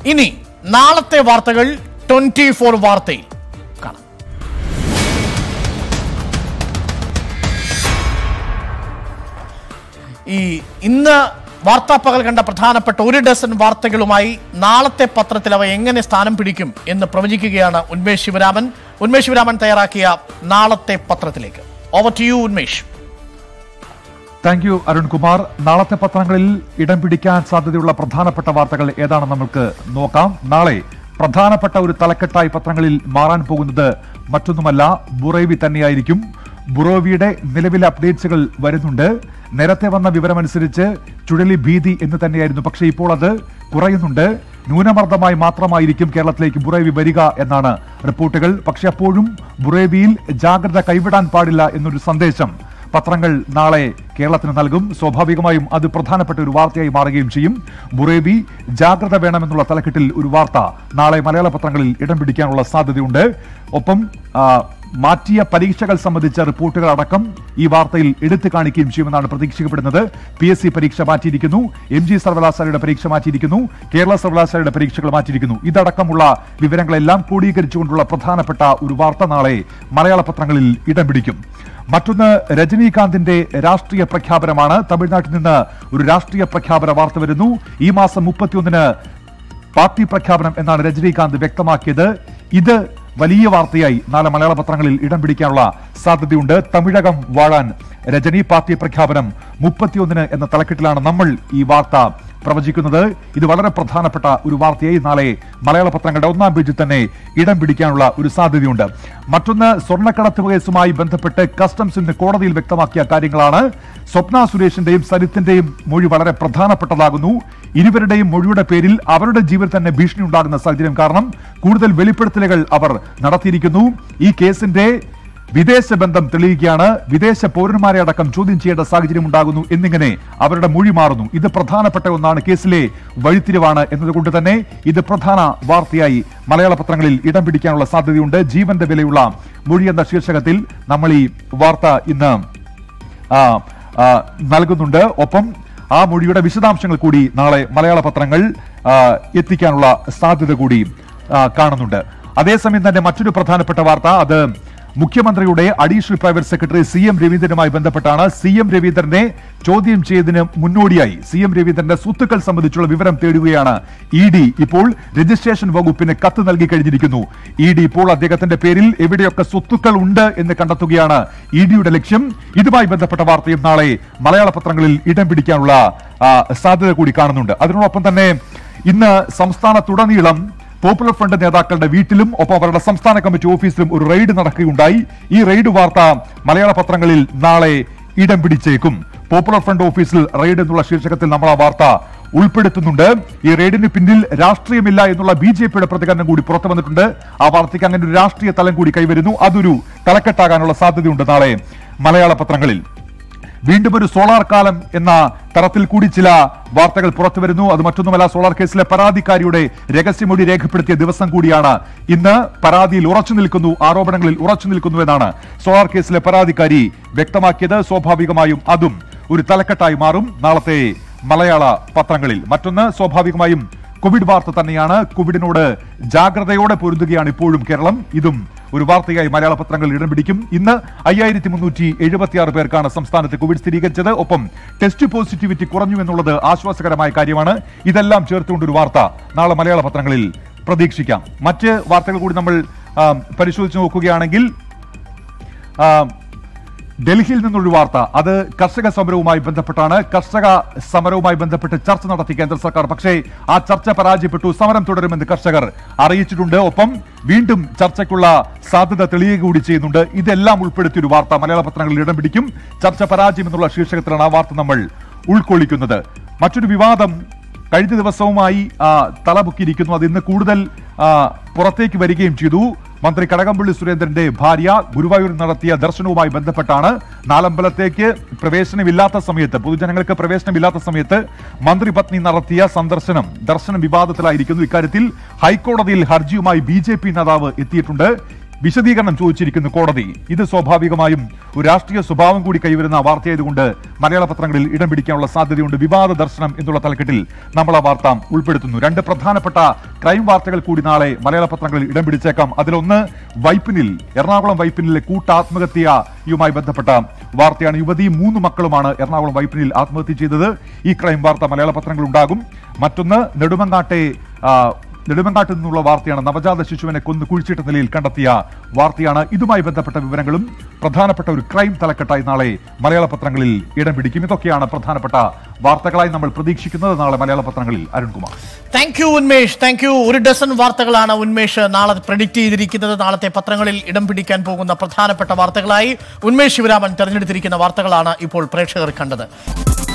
ഇനി നാളത്തെ വാർത്തകൾ ട്വന്റി ഫോർ വാർത്തയിൽ കാണാം ഈ ഇന്ന് വാർത്താപ്പകൽ കണ്ട പ്രധാനപ്പെട്ട ഒരു ഡസൻ വാർത്തകളുമായി നാളത്തെ പത്രത്തിൽ അവ എങ്ങനെ സ്ഥാനം പിടിക്കും എന്ന് പ്രവചിക്കുകയാണ് ഉന്മേഷ് ശിവരാമൻ ഉന്മേഷ് ശിവരാമൻ തയ്യാറാക്കിയ നാളത്തെ പത്രത്തിലേക്ക് over to you Unmesh thank you Arunkumar നാളത്തെ പത്രങ്ങളിൽ ഇടം പിടിക്കാൻ സാധ്യതയുള്ള പ്രധാനപ്പെട്ട വാർത്തകൾ ഏതാണെന്ന് നമുക്ക് നോക്കാം നാളെ പ്രധാനപ്പെട്ട ഒരു തലക്കെട്ടായി പത്രങ്ങളിൽ മാറാൻ പോകുന്നത് മറ്റൊന്നുമല്ല ബുറേവി തന്നെയായിരിക്കും ബുറോവിയുടെ നിലവിലെ അപ്ഡേറ്റ്സുകൾ വരുന്നുണ്ട് നേരത്തെ വന്ന വിവരമനുസരിച്ച് ചുഴലി ഭീതി എന്ന് തന്നെയായിരുന്നു പക്ഷേ ഇപ്പോൾ അത് കുറയുന്നുണ്ട് ന്യൂനമർദ്ദമായി മാത്രമായിരിക്കും കേരളത്തിലേക്ക് ബുറേവി വരിക എന്നാണ് റിപ്പോർട്ടുകൾ പക്ഷെ അപ്പോഴും ബുറേവിയിൽ ജാഗ്രത കൈവിടാൻ പാടില്ല എന്നൊരു സന്ദേശം പത്രങ്ങൾ നാളെ കേരളത്തിന് നൽകും സ്വാഭാവികമായും അത് പ്രധാനപ്പെട്ട ഒരു വാർത്തയായി മാറുകയും ചെയ്യും ബുറേബി ജാഗ്രത വേണമെന്നുള്ള തലക്കെട്ടിൽ ഒരു വാർത്ത നാളെ മലയാള പത്രങ്ങളിൽ ഇടം പിടിക്കാനുള്ള സാധ്യതയുണ്ട് ഒപ്പം ആ, മാറ്റിയ പരീക്ഷകൾ സംബന്ധിച്ച റിപ്പോർട്ടുകൾ അടക്കം ഈ വാർത്തയിൽ എടുത്തു കാണിക്കുകയും ചെയ്യുമെന്നാണ് പ്രതീക്ഷിക്കപ്പെടുന്നത് പി എസ് സി പരീക്ഷ മാറ്റിയിരിക്കുന്നു എം ജി സർവകലാശാലയുടെ പരീക്ഷ മാറ്റിയിരിക്കുന്നു കേരള സർവകലാശാലയുടെ പരീക്ഷകൾ മാറ്റിയിരിക്കുന്നു ഇതടക്കമുള്ള വിവരങ്ങളെല്ലാം ക്രോഡീകരിച്ചുകൊണ്ടുള്ള പ്രധാനപ്പെട്ട ഒരു വാർത്ത നാളെ മലയാള പത്രങ്ങളിൽ ഇടം പിടിക്കും മറ്റൊന്ന് രജനീകാന്തിന്റെ രാഷ്ട്രീയ പ്രഖ്യാപനമാണ് തമിഴ്നാട്ടിൽ നിന്ന് ഒരു രാഷ്ട്രീയ പ്രഖ്യാപന വാർത്ത വരുന്നു ഈ മാസം മുപ്പത്തിയൊന്നിന് പാർട്ടി പ്രഖ്യാപനം എന്നാണ് രജനീകാന്ത് വ്യക്തമാക്കിയത് ഇത് വലിയ വാർത്തയായി നാളെ മലയാള പത്രങ്ങളിൽ ഇടം പിടിക്കാനുള്ള സാധ്യതയുണ്ട് തമിഴകം വാഴാൻ രജനി പാർട്ടി പ്രഖ്യാപനം മുപ്പത്തിയൊന്നിന് എന്ന തലക്കെട്ടിലാണ് നമ്മൾ ഈ വാർത്ത പ്രവചിക്കുന്നത് ഇത് വളരെ പ്രധാനപ്പെട്ട ഒരു വാർത്തയായി നാളെ മലയാള പത്രങ്ങളുടെ ഒന്നാം പേജിൽ തന്നെ ഇടം പിടിക്കാനുള്ള ഒരു സാധ്യതയുണ്ട് മറ്റൊന്ന് സ്വർണ്ണക്കടത്ത് കേസുമായി ബന്ധപ്പെട്ട് കസ്റ്റംസ് ഇന്ന് കോടതിയിൽ വ്യക്തമാക്കിയ കാര്യങ്ങളാണ് സ്വപ്ന സുരേഷിന്റെയും സരിത്തിന്റെയും മൊഴി വളരെ പ്രധാനപ്പെട്ടതാകുന്നു ഇരുവരുടെയും മൊഴിയുടെ പേരിൽ അവരുടെ ജീവിതത്തിൽ തന്നെ ഭീഷണി ഉണ്ടാകുന്ന സാഹചര്യം കാരണം കൂടുതൽ വെളിപ്പെടുത്തലുകൾ അവർ നടത്തിയിരിക്കുന്നു ഈ കേസിന്റെ വിദേശ ബന്ധം തെളിയിക്കുകയാണ് വിദേശ പൗരന്മാരെ അടക്കം ചോദ്യം ചെയ്യേണ്ട സാഹചര്യം ഉണ്ടാകുന്നു എന്നിങ്ങനെ അവരുടെ മൊഴി മാറുന്നു ഇത് പ്രധാനപ്പെട്ട ഒന്നാണ് കേസിലെ വഴിത്തിരിവാണ് എന്നതുകൊണ്ട് തന്നെ ഇത് പ്രധാന വാർത്തയായി മലയാള പത്രങ്ങളിൽ ഇടം പിടിക്കാനുള്ള സാധ്യതയുണ്ട് ജീവന്റെ വിലയുള്ള മൊഴി എന്ന ശീർഷകത്തിൽ നമ്മൾ ഈ വാർത്ത ഇന്ന് ആ, ആ, നൽകുന്നുണ്ട് ഒപ്പം ആ മൊഴിയുടെ വിശദാംശങ്ങൾ കൂടി നാളെ മലയാള പത്രങ്ങൾ ആ, എത്തിക്കാനുള്ള സാധ്യത കൂടി ആ, കാണുന്നുണ്ട് അതേസമയം തന്നെ മറ്റൊരു പ്രധാനപ്പെട്ട വാർത്ത അത് മുഖ്യമന്ത്രിയുടെ additional private secretary C M രവീന്ദ്രനുമായി ബന്ധപ്പെട്ടാണ് സി എം രവീന്ദ്രനെ ചോദ്യം ചെയ്തതിന് മുന്നോടിയായി സി എം രവീന്ദ്രന്റെ സ്വത്തുക്കൾ സംബന്ധിച്ചുള്ള വിവരം തേടുകയാണ് ഇ ഡി ഇപ്പോൾ രജിസ്ട്രേഷൻ വകുപ്പിന് കത്ത് നൽകി കഴിഞ്ഞിരിക്കുന്നു ഇ ഡി ഇപ്പോൾ അദ്ദേഹത്തിന്റെ പേരിൽ എവിടെയൊക്കെ സ്വത്തുക്കൾ ഉണ്ട് എന്ന് കണ്ടെത്തുകയാണ് ഇ ഡിയുടെ ലക്ഷ്യം ഇതുമായി ബന്ധപ്പെട്ട വാർത്തയും നാളെ മലയാള പത്രങ്ങളിൽ ഇടം പിടിക്കാനുള്ള ആ, സാധ്യത കൂടി കാണുന്നുണ്ട് അതിനോടൊപ്പം തന്നെ ഇന്ന് സംസ്ഥാനത്തുടനീളം പോപ്പുലർ ഫ്രണ്ട് നേതാക്കളുടെ വീട്ടിലും ഒപ്പം അവരുടെ സംസ്ഥാന കമ്മിറ്റി ഓഫീസിലും ഒരു റെയ്ഡ് നടക്കുകയുണ്ടായി ഈ റെയ്ഡ് വാർത്ത മലയാള പത്രങ്ങളിൽ നാളെ ഇടം പിടിച്ചേക്കും പോപ്പുലർ ഫ്രണ്ട് ഓഫീസിൽ റെയ്ഡ് എന്നുള്ള ശീർഷകത്തിൽ നമ്മൾ ആ വാർത്ത ഉൾപ്പെടുത്തുന്നുണ്ട് ഈ റെയ്ഡിന് പിന്നിൽ രാഷ്ട്രീയമില്ല എന്നുള്ള ബി ജെ പിയുടെ പ്രതികരണം കൂടി പുറത്തു വന്നിട്ടുണ്ട് ആ വാർത്തയ്ക്ക് അങ്ങനെ ഒരു രാഷ്ട്രീയ തലം കൂടി കൈവരുന്നു അതൊരു തലക്കെട്ടാകാനുള്ള സാധ്യതയുണ്ട് നാളെ മലയാള പത്രങ്ങളിൽ വീണ്ടും ഒരു സോളാർ കാലം എന്ന തരത്തിൽ കൂടി ചില വാർത്തകൾ പുറത്തു വരുന്നു അത് മറ്റൊന്നുമല്ല സോളാർ കേസിലെ പരാതിക്കാരിയുടെ രഹസ്യമൊഴി രേഖപ്പെടുത്തിയ ദിവസം കൂടിയാണ് ഇന്ന് പരാതിയിൽ ഉറച്ചു നിൽക്കുന്നു ആരോപണങ്ങളിൽ ഉറച്ചു നിൽക്കുന്നു എന്നാണ് സോളാർ കേസിലെ പരാതിക്കാരി വ്യക്തമാക്കിയത് സ്വാഭാവികമായും അതും ഒരു തലക്കെട്ടായി മാറും നാളത്തെ മലയാള പത്രങ്ങളിൽ മറ്റൊന്ന് സ്വാഭാവികമായും കോവിഡ് വാർത്ത തന്നെയാണ് കോവിഡിനോട് ജാഗ്രതയോടെ പൊരുതുകയാണ് ഇപ്പോഴും കേരളം ഇതും ഒരു വാർത്തയായി മലയാള പത്രങ്ങൾ ഇടം പിടിക്കും ഇന്ന് അയ്യായിരത്തി മുന്നൂറ്റി എഴുപത്തിയാറ് പേർക്കാണ് സംസ്ഥാനത്ത് കോവിഡ് സ്ഥിരീകരിച്ചത് ഒപ്പം ടെസ്റ്റ് പോസിറ്റിവിറ്റി കുറഞ്ഞു എന്നുള്ളത് ആശ്വാസകരമായ കാര്യമാണ് ഇതെല്ലാം ചേർത്തുകൊണ്ട് ഒരു വാർത്ത നാളെ മലയാള പത്രങ്ങളിൽ പ്രതീക്ഷിക്കാം മറ്റ് വാർത്തകൾ കൂടി നമ്മൾ ആ, പരിശോധിച്ച് നോക്കുകയാണെങ്കിൽ ആ, ഡൽഹിയിൽ നിന്നൊരു വാർത്ത അത് കർഷക സമരവുമായി ബന്ധപ്പെട്ടാണ് കർഷക സമരവുമായി ബന്ധപ്പെട്ട് ചർച്ച നടത്തി കേന്ദ്ര സർക്കാർ പക്ഷേ ആ ചർച്ച പരാജയപ്പെട്ടു സമരം തുടരുമെന്ന് കർഷകർ അറിയിച്ചിട്ടുണ്ട് ഒപ്പം വീണ്ടും ചർച്ചയ്ക്കുള്ള സാധ്യത തെളിയുക കൂടി ചെയ്യുന്നുണ്ട് ഇതെല്ലാം ഉൾപ്പെടുത്തിയ ഒരു വാർത്ത മലയാള പത്രങ്ങളിൽ ഇടം പിടിക്കും ചർച്ച പരാജയം എന്നുള്ള ശീർഷകത്തിലാണ് ആ വാർത്ത നമ്മൾ ഉൾക്കൊള്ളിക്കുന്നത് മറ്റൊരു വിവാദം കഴിഞ്ഞ ദിവസവുമായി ആ, തലപൊക്കിയിരിക്കുന്നു അത് ഇന്ന് കൂടുതൽ ആ, പുറത്തേക്ക് വരികയും ചെയ്തു മന്ത്രി കടകംപള്ളി സുരേന്ദ്രന്റെ ഭാര്യ ഗുരുവായൂർ നടത്തിയ ദർശനവുമായി ബന്ധപ്പെട്ടാണ് നാലമ്പലത്തേക്ക് പ്രവേശനമില്ലാത്ത സമയത്ത് പൊതുജനങ്ങൾക്ക് പ്രവേശനമില്ലാത്ത സമയത്ത് മന്ത്രി പത്നി നടത്തിയ സന്ദർശനം ദർശനം വിവാദത്തിലായിരിക്കുന്നു ഇക്കാര്യത്തിൽ ഹൈക്കോടതിയിൽ ഹർജിയുമായി ബി നേതാവ് എത്തിയിട്ടുണ്ട് വിശദീകരണം ചോദിച്ചിരിക്കുന്നു കോടതി ഇത് സ്വാഭാവികമായും ഒരു രാഷ്ട്രീയ സ്വഭാവം കൂടി കൈവരുന്ന വാർത്തയായതുകൊണ്ട് മലയാള പത്രങ്ങളിൽ ഇടം പിടിക്കാനുള്ള സാധ്യതയുണ്ട് വിവാദ ദർശനം എന്നുള്ള തലക്കെട്ടിൽ നമ്മൾ ആ വാർത്ത ഉൾപ്പെടുത്തുന്നു രണ്ട് പ്രധാനപ്പെട്ട ക്രൈം വാർത്തകൾ കൂടി നാളെ മലയാള പത്രങ്ങളിൽ ഇടം പിടിച്ചേക്കാം അതിലൊന്ന് വൈപ്പിനിൽ എറണാകുളം വൈപ്പിനിലെ കൂട്ടാത്മഹത്യയുമായി ബന്ധപ്പെട്ട വാർത്തയാണ് യുവതി മൂന്ന് മക്കളുമാണ് എറണാകുളം വൈപ്പിനിൽ ആത്മഹത്യ ചെയ്തത് ഈ ക്രൈം വാർത്ത മലയാള പത്രങ്ങൾ ഉണ്ടാകും മറ്റൊന്ന് നെടുമങ്ങാട്ടെ ആ, നെടുമങ്ങാട്ട് നിന്നുള്ള വാർത്തയാണ് നവജാത ശിശുവിനെ കൊന്നു കുഴിച്ചിട്ട നിലയിൽ കണ്ടെത്തിയ വാർത്തയാണ് ഇതുമായി ബന്ധപ്പെട്ട വിവരങ്ങളും പ്രധാനപ്പെട്ട ഒരു ക്രൈം തലക്കെട്ടായി നാളെ മലയാള പത്രങ്ങളിൽ ഇടം പിടിക്കും ഇതൊക്കെയാണ് പ്രധാനപ്പെട്ട വാർത്തകളായി നമ്മൾ പ്രതീക്ഷിക്കുന്നത് നാളെ മലയാള പത്രങ്ങളിൽ Arunkumar thank you Unmesh thank you ഒരു ഡസൻ വാർത്തകളാണ് ഉന്മേഷ് നാളെ പ്രഡിക്റ്റ് ചെയ്തിരിക്കുന്നത് നാളത്തെ പത്രങ്ങളിൽ ഇടം പിടിക്കാൻ പോകുന്ന പ്രധാനപ്പെട്ട വാർത്തകളായി ഉന്മേഷ് ശിവരാമൻ തെരഞ്ഞെടുത്തിരിക്കുന്ന വാർത്തകളാണ് ഇപ്പോൾ പ്രേക്ഷകർ കണ്ടത്